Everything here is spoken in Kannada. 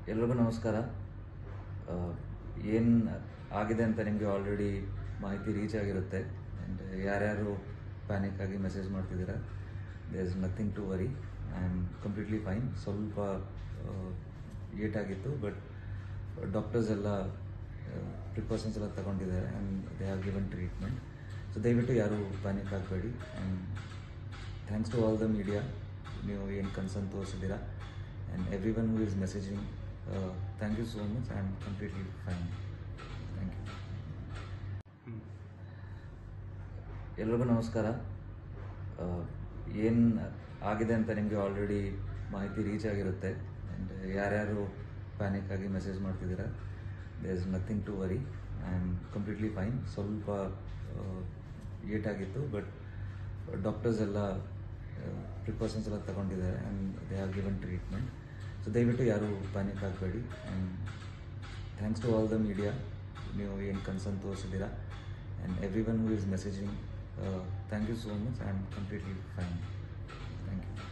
ಎಲ್ರಿಗೂ ನಮಸ್ಕಾರ ಏನು ಆಗಿದೆ ಅಂತ ನಿಮಗೆ ಆಲ್ರೆಡಿ ಮಾಹಿತಿ ರೀಚ್ ಆಗಿರುತ್ತೆ ಆ್ಯಂಡ್ ಯಾರ್ಯಾರು ಪ್ಯಾನಿಕ್ ಆಗಿ ಮೆಸೇಜ್ ಮಾಡ್ತಿದ್ದೀರಾ they is nothing to worry I am completely fine ಸ್ವಲ್ಪ ಏಟ್ ಆಗಿತ್ತು ಬಟ್ ಡಾಕ್ಟರ್ಸ್ ಎಲ್ಲ ಪ್ರಿಕಾಷನ್ಸ್ ಎಲ್ಲ ತಗೊಂಡಿದ್ದಾರೆ and they have given treatment so ದಯವಿಟ್ಟು ಯಾರು ಪ್ಯಾನಿಕ್ ಆಗಬೇಡಿ and thanks to all the media ನೀವು ಏನು ಕನ್ಸರ್ನ್ ತೋರಿಸಿದ್ದೀರಾ and everyone who is messaging thank you so much I am completely fine thank you ಎಲ್ರಿಗೂ ನಮಸ್ಕಾರ ಏನು ಆಗಿದೆ ಅಂತ ನಿಮಗೆ ಆಲ್ರೆಡಿ ಮಾಹಿತಿ ರೀಚ್ ಆಗಿರುತ್ತೆ ಆ್ಯಂಡ್ ಯಾರ್ಯಾರು ಪ್ಯಾನಿಕ್ ಆಗಿ ಮೆಸೇಜ್ ಮಾಡ್ತಿದ್ದೀರಾ they is nothing to worry I am completely fine ಸ್ವಲ್ಪ ಏಟ್ ಆಗಿತ್ತು ಬಟ್ ಡಾಕ್ಟರ್ಸ್ ಎಲ್ಲ ಪ್ರಿಕಾಷನ್ಸ್ ಎಲ್ಲ ತಗೊಂಡಿದ್ದಾರೆ and they have given treatment so ದಯವಿಟ್ಟು ಯಾರು ಪ್ಯಾನಿಕ್ ಆಗಬೇಡಿ and thanks to all the media ನೀವು ಏನು ಕನ್ಸರ್ನ್ ತೋರಿಸಿದ್ದೀರಾ and everyone who is messaging thank you so much I am completely fine thank you